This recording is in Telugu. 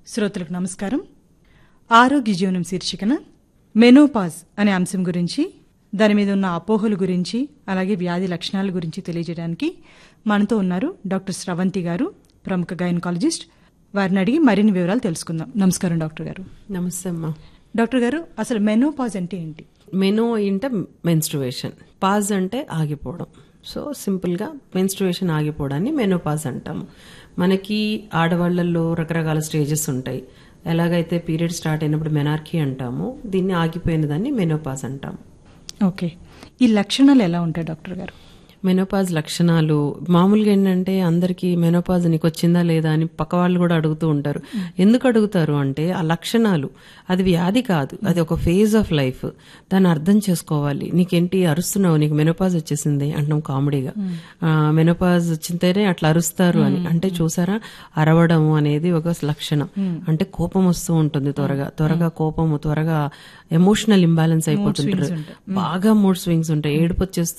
శ్రోతలకు నమస్కారం ఆరోగ్య జీవనం శీర్షికన మెనోపాజ్ అనే అంశం గురించి దాని మీద ఉన్న అపోహల గురించి అలాగే వ్యాధి లక్షణాల గురించి తెలియజేయడానికి మనతో ఉన్నారు డాక్టర్ స్రవంతి గారు ప్రముఖ గైనకాలజిస్ట్ వారిని అడిగి మరిన్ని వివరాలు తెలుసుకుందాం నమస్కారం డాక్టర్ గారు నమస్తే అమ్మా డాక్టర్ గారు అసలు మెనోపాజ్ అంటే ఏంటి మెనో అంటే మెన్స్ట్రువేషన్ పాజ్ అంటే ఆగిపోవడం సో సింపుల్గా మెన్స్ట్రువేషన్ ఆగిపోవడాన్ని మెనోపాజ్ అంటాము మనకి ఆడవాళ్లలో రకరకాల స్టేజెస్ ఉంటాయి ఎలాగైతే పీరియడ్ స్టార్ట్ అయినప్పుడు మెనార్కీ అంటాము దీన్ని ఆగిపోయిన దాన్ని మెనోపాజ్ అంటాము ఓకే ఈ లక్షణాలు ఎలా ఉంటాయి డాక్టర్ గారు మెనోపాజ్ లక్షణాలు మామూలుగా ఏంటంటే అందరికీ మెనోపాజ్ నీకు వచ్చిందా లేదా అని పక్క వాళ్ళు కూడా అడుగుతూ ఉంటారు ఎందుకు అడుగుతారు అంటే ఆ లక్షణాలు అది వ్యాధి కాదు అది ఒక ఫేజ్ ఆఫ్ లైఫ్ దాన్ని అర్థం చేసుకోవాలి నీకేంటి అరుస్తున్నావు నీకు మెనోపాజ్ వచ్చేసింది అంటాం కామెడీగా ఆ, మెనోపాజ్ వచ్చింతేనే అట్లా అరుస్తారు అని అంటే చూసారా అరవడం అనేది ఒక లక్షణం అంటే కోపం వస్తూ ఉంటుంది త్వరగా త్వరగా కోపము త్వరగా ఎమోషనల్ ఇంబ్యాలెన్స్ అయిపోతుంటారు బాగా మూడ్ స్వింగ్స్ ఉంటాయి ఏడుపు వచ్చేస్తూ